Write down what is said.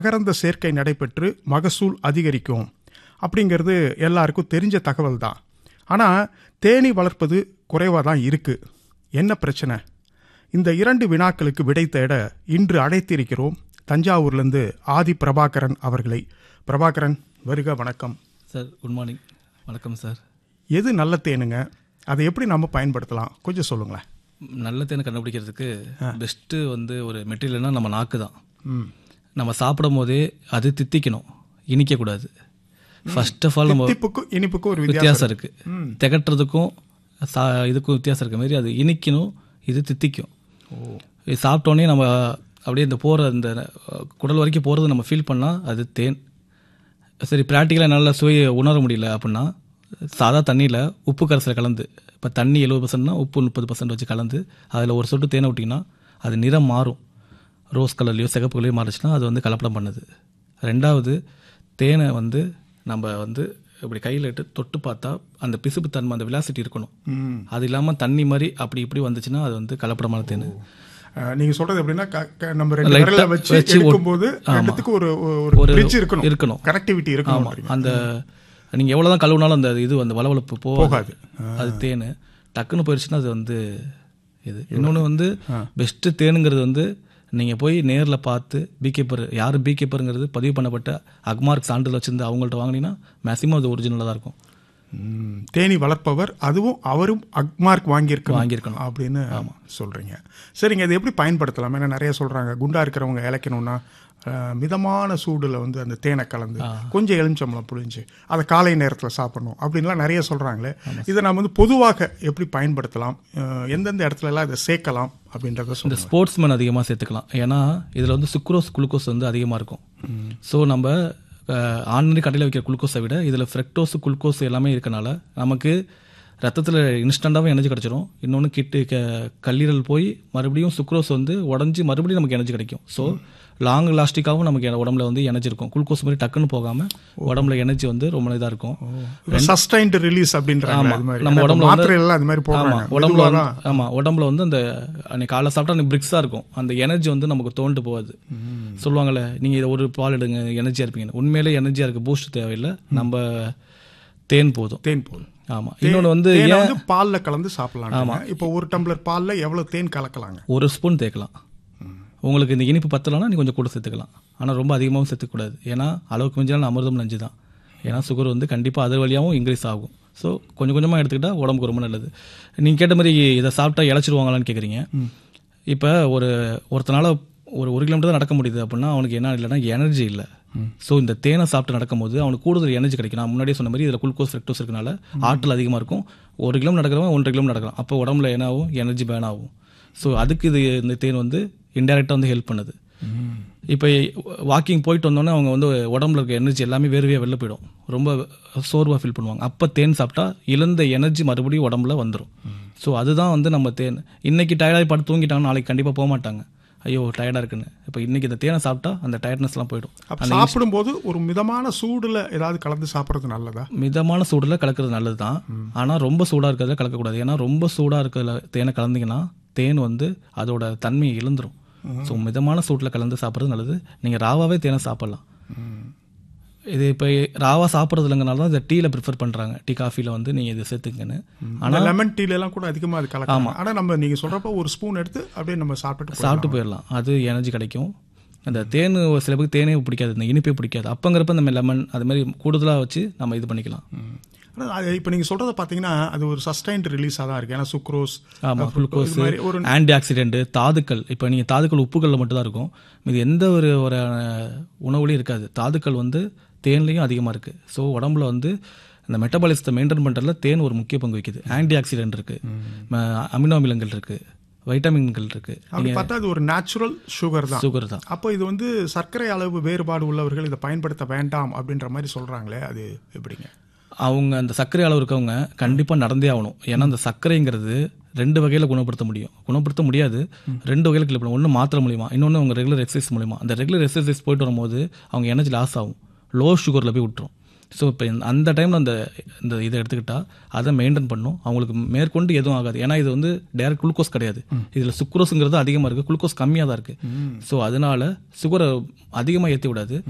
மகரந்த சேர்க்கை நடைபெற்று மகசூல் அதிகரிக்கும் அப்படிங்கிறது எல்லாருக்கும் தெரிஞ்ச தகவல் தான் ஆனால் தேனீ வளர்ப்பது குறைவாக தான் இருக்குது என்ன பிரச்சனை இந்த இரண்டு வினாக்களுக்கு விடை தேட இன்று அழைத்திருக்கிறோம் தஞ்சாவூர்லேருந்து ஆதி பிரபாகரன் அவர்களை பிரபாகரன் வருக வணக்கம் சார் குட் மார்னிங் வணக்கம் சார் எது நல்ல தேனுங்க அதை எப்படி நம்ம பயன்படுத்தலாம் கொஞ்சம் சொல்லுங்களேன் நல்ல தேனை கண்டுபிடிக்கிறதுக்கு பெஸ்ட்டு வந்து ஒரு மெட்டீரியல்னா நம்ம நாக்கு தான் ம் நம்ம சாப்பிடும் போதே அது தித்திக்கணும் இனிக்கக்கூடாது ஃபர்ஸ்ட் ஆஃப் ஆல் நம்ம திப்புக்கும் இனிப்புக்கும் ஒரு வித்தியாசம் வித்தியாசம் இருக்குது திகட்டுறதுக்கும் சா இதுக்கும் வித்தியாசம் இருக்க மாதிரி அது இனிக்கணும் இது தித்திக்கும் இது சாப்பிட்டோன்னே நம்ம அப்படியே இந்த போகிற இந்த அஹ், குடல் வரைக்கும் போகிறது நம்ம ஃபீல் பண்ணால் அது தேன் சரி ப்ராக்டிக்கலாக நல்லா சுவையை உணர முடியல அப்படின்னா சாதா தண்ணியில் உப்பு கரைசலை கலந்து இப்போ தண்ணி எழுபது பர்சன்ட்னா உப்பு முப்பது பர்சன்ட் வச்சு கலந்து அதில் ஒரு சொட்டு தேனை விட்டிங்கன்னா அது நிறம் மாறும் ரோஸ் கலர்லையோ சிகப்பு கலர்லையோ மாறுச்சுன்னா அது வந்து கலப்படம் பண்ணுது ரெண்டாவது தேனை வந்து நம்ம வந்து இப்படி கையில் இட்டு தொட்டு பார்த்தா அந்த பிசுப்பு தன்மை அந்த விலாசிட்டி இருக்கணும் ம் அது இல்லாமல் தண்ணி மாதிரி அப்படி இப்படி வந்துச்சுன்னா அது வந்து கலப்படமான தேன் அஹ், நீங்க சொல்றது எப்படின்னா க- க- நம்ம ரெண்டு Light ஆ விரல வச்சு வச்சு ஒட்- எடுக்கும்போது ரெண்டுத்துக்கும் ஒரு ஒரு ஒரு bridge இருக்கணும் இருக்கணும். கனெக்டிவிட்டி இருக்கணும் ஆமாம் அந்த நீங்கள் எவ்வளோ தான் கழுவுனாலும் அந்த இது அந்த வளவளப்பு போகாது போகாது. அது தேன் டக்குன்னு போயிடுச்சுன்னா அது வந்து இது இன்னொன்று வந்து பெஸ்ட்டு தேனுங்கிறது வந்து நீங்கள் போய் நேரில் பார்த்து பீக்கீப்பர் யார் பீக்கீப்பருங்கிறது பதிவு பண்ணப்பட்ட அக்மார்க் சான்றிதழ் வச்சிருந்து அவங்கள்ட்ட வாங்கினீங்கன்னா மேக்ஸிமம் அது ஒரிஜினலாக தான் இருக்கும் ம், தேனி வளர்ப்பவர் அதுவும் அவரும் அக்மார்க் வாங்கியிருக்கணும் வாங்கியிருக்கணும். அப்படின்னு சொல்றீங்க சரிங்க இது எப்படி பயன்படுத்தலாம் ஏன்னா நிறைய சொல்றாங்க குண்டா இருக்கிறவங்க இழைக்கணும்னா அஹ், மிதமான சூடுல வந்து அந்த தேனை கலந்து கொஞ்சம் எலுமிச்சம்பழம் புழிஞ்சு அதை காலை நேரத்தில் சாப்பிடணும் அப்படின்லாம் நிறைய சொல்றாங்களே இதை நம்ம வந்து பொதுவாக எப்படி பயன்படுத்தலாம் அஹ், எந்தெந்த இடத்துல எல்லாம் இதை சேர்க்கலாம் அப்படின்றத இந்த சொல்லுங்க ஸ்போர்ட்ஸ்மேன் அதிகமாக சேர்த்துக்கலாம் ஏன்னா இதில் வந்து சுக்ரோஸ் குளுக்கோஸ் வந்து அதிகமாக இருக்கும் ஸோ நம்ம ஆன்லைன் கடையில் வைக்கிற குளுக்கோஸை விட இதில் ஃப்ரெக்டோஸ் குளுக்கோஸ் எல்லாமே இருக்கனால நமக்கு ரத்தத்தில் இன்ஸ்டண்ட்டாகவே எனர்ஜி கிடச்சிரும் இன்னொன்று கிட்டு க கல்லீரல் போய் மறுபடியும் சுக்ரோஸ் வந்து உடஞ்சி மறுபடியும் நமக்கு எனர்ஜி கிடைக்கும் ஸோ லாங் லாஸ்டிக்காகவும் நமக்கு எ- உடம்புல வந்து எனர்ஜி இருக்கும் குளுக்கோஸ் மாதிரி டக்குன்னு போகாமல் உடம்புல எனர்ஜி வந்து ரொம்ப இதாக இருக்கும் சஸ்டைன்டு ரிலீஸ் அப்படின்றாங்க அது மாதிரி நம்ம ஏன்னா இப்ப உடம்புல வந்து- மாத்திரை எல்லாம் அது மாதிரி ஆமா போடுறாங்க உடம்புல மெதுவா வந்து தான் ஆமா உடம்புல வந்து அந்த அன்னைக்கு காலைல சாப்பிட்டா அன்னைக்கு பிரிக்ஸா இருக்கும் அந்த எனர்ஜி வந்து நமக்கு தோண்டு போகாது சொல்லுவாங்கல்ல நீங்க இதை ஒரு பால் எடுங்க எனர்ஜியா இருப்பீங்க உண்மையிலே எனர்ஜியா இருக்கு பூஸ்ட் தேவையில்லை நம்ம தேன் போதும் தேன் போதும் ஆமா இன்னொன்று வந்து தேனை ஏன் வந்து பால்ல கலந்து சாப்பிடலாம் இப்போ ஒரு டம்ளர் பால்ல எவ்வளவு தேன் கலக்கலாங்க ஒரு ஸ்பூன் தேக்கலாம் உங்களுக்கு இந்த இனிப்பு பத்தலைன்னா நீ கொஞ்சம் கூட சேர்த்துக்கலாம் ஆனால் ரொம்ப அதிகமாகவும் சேர்த்துக்கூடாது ஏன்னா அளவுக்கு மிஞ்சாலும் அமிர்தம் நஞ்சு தான் ஏன்னா சுகர் வந்து கண்டிப்பாக அது வழியாகவும் இன்க்ரீஸ் ஆகும் ஸோ கொஞ்சம் கொஞ்சமாக எடுத்துக்கிட்டால் உடம்புக்கு ரொம்ப நல்லது நீங்கள் கேட்ட மாதிரி இதை சாப்பிட்டா இழைச்சிருவாங்களான்னு கேட்குறீங்க இப்போ ஒரு ஒருத்தனால ஒரு ஒரு கிலோமீட்டர் தான் நடக்க முடியுது அப்படின்னா அவனுக்கு என்ன இல்லைன்னா எனர்ஜி இல்லை ஸோ இந்த தேனை சாப்பிட்டு நடக்கும்போது அவனுக்கு கூடுதல் எனர்ஜி கிடைக்கும் நான் முன்னாடியே சொன்ன மாதிரி இதில் குளுக்கோஸ் ஃப்ரெக்டோஸ் இருக்கனால ஆற்றல் அதிகமாக இருக்கும் ஒரு கிலோமீட்டர் நடக்கிறவன் ஒன்றரை கிலோமீட்டர் நடக்கலாம் அப்போ உடம்புல என்ன ஆகும் எனர்ஜி பேன் ஆகும் ஸோ அதுக்கு இது இந்த தேன் வந்து இன்டெரக்டாக வந்து ஹெல்ப் பண்ணுது இப்போ வாக்கிங் போயிட்டு வந்தோன்னே அவங்க வந்து உடம்புல இருக்க எனர்ஜி எல்லாமே வேர்வையாக வெளில போயிடும் ரொம்ப சோர்வாக ஃபீல் பண்ணுவாங்க அப்போ தேன் சாப்பிட்டா இழந்த எனர்ஜி மறுபடியும் உடம்புல வந்துடும் ஸோ அதுதான் வந்து நம்ம தேன் இன்னைக்கு டயர்டாகி படுத்து தூங்கிட்டாங்க நாளைக்கு கண்டிப்பாக போக மாட்டாங்க ஐயோ டயர்டாக இருக்குன்னு இப்போ இன்னைக்கு இந்த தேனை சாப்பிட்டா அந்த டயர்ட்னஸ்லாம் போயிடும் அப்ப சாப்பிடும்போது ஒரு மிதமான சூடுல ஏதாவது கலந்து சாப்பிடுறது நல்லதா மிதமான சூடில் கலக்கிறது நல்லது தான் ஆனால் ரொம்ப சூடாக இருக்கிறதுல கலக்கக்கூடாது ஏன்னா ரொம்ப சூடாக இருக்கிறதுல தேனை கலந்தீங்கன்னா தேன் வந்து அதோட தன்மையை இழந்துரும் ஸோ மிதமான சூட்டில் கலந்து சாப்பிட்றது நல்லது நீங்கள் ராவாவே தேனை சாப்பிட்லாம் இது இப்போ ராவா சாப்பிட்றது இல்லைங்கனால தான் இதை டீயில் ப்ரிஃபர் பண்ணுறாங்க டீ காஃபியில் வந்து நீங்கள் இதை சேர்த்துக்கன்னு ஆனா லெமன் டீல எல்லாம் கூட அதிகமா அது கலக்கலாம் ஆனா நம்ம நீங்க சொல்றப்ப ஒரு ஸ்பூன் எடுத்து அப்படியே நம்ம சாப்பிட்டுட்டு போயிடலாம். சாப்பிட்டு போயிடலாம் அது எனர்ஜி கிடைக்கும் அந்த தேன் ஒரு சில பேருக்கு தேனே பிடிக்காது இந்த இனிப்பே பிடிக்காது அப்பங்கிறப்ப நம்ம லெமன் அது மாதிரி கூடுதலாக வச்சு நம்ம இது பண்ணிக்கலாம் ம். ஆனா அது இப்ப நீங்க சொல்றத பாத்தீங்கன்னா அது ஒரு சஸ்டைன்ட் ரிலீஸா தான் இருக்கு ஏன்னா சுக்ரோஸ் ஆமாம் குளுக்கோஸ் இது மாதிரி ஒரு ஆன்டி ஆக்சிடென்ட் தாதுக்கள் இப்போ நீங்கள் தாதுக்கள் உப்புகளில் மட்டும் தான் இருக்கும் இது எந்த ஒரு ஒரு அஹ், உணவுலையும் இருக்காது தாதுக்கள் வந்து தேன்லேயும் அதிகமாக இருக்குது ஸோ உடம்புல வந்து இந்த மெட்டபாலிசத்தை மெயின்டைன் பண்ணுறதுல தேன் ஒரு முக்கிய பங்கு வகிக்குது ஆன்டி ஆக்சிடென்ட் இருக்குது அமினோ அமிலங்கள் இருக்குது வைட்டமின்கள் இருக்குது அப்படி பார்த்தா அது ஒரு நேச்சுரல் சுகர் தான் சுகர் தான் அப்போ இது வந்து சர்க்கரை அளவு வேறுபாடு உள்ளவர்கள் இதை பயன்படுத்த வேண்டாம் அப்படின்ற மாதிரி சொல்றாங்களே அது எப்படிங்க அவங்க அந்த சர்க்கரை அளவு இருக்கவங்க கண்டிப்பாக நடந்தே ஆகணும் ஏன்னா அந்த சர்க்கரைங்கிறது ரெண்டு வகையில் குணப்படுத்த முடியும் குணப்படுத்த முடியாது ரெண்டு வகையில் கிளப் பண்ணணும் ஒன்று மாத்திரை மூலியமா இன்னொன்று அவங்க ரெகுலர் எக்ஸசைஸ் மூலியமா அந்த ரெகுலர் எக்ஸசைஸ் போயிட்டு வரும்போது அவங்க எனர்ஜி லாஸ் ஆகும் லோ சுகரில் போய் விட்டுரும் ஸோ இப்போ அந்த டைமில் அந்த இந்த இதை எடுத்துக்கிட்டா அதை மெயின்டைன் பண்ணும் அவங்களுக்கு மேற்கொண்டு எதுவும் ஆகாது ஏன்னா இது வந்து டேரக்ட் குளுக்கோஸ் கிடையாது இதில் சுக்ரோஸுங்கிறது அதிகமாக இருக்குது குளுக்கோஸ் கம்மியாக தான் இருக்குது ஸோ அதனால சுகரை அதிகமாக ஏற்றி விடாது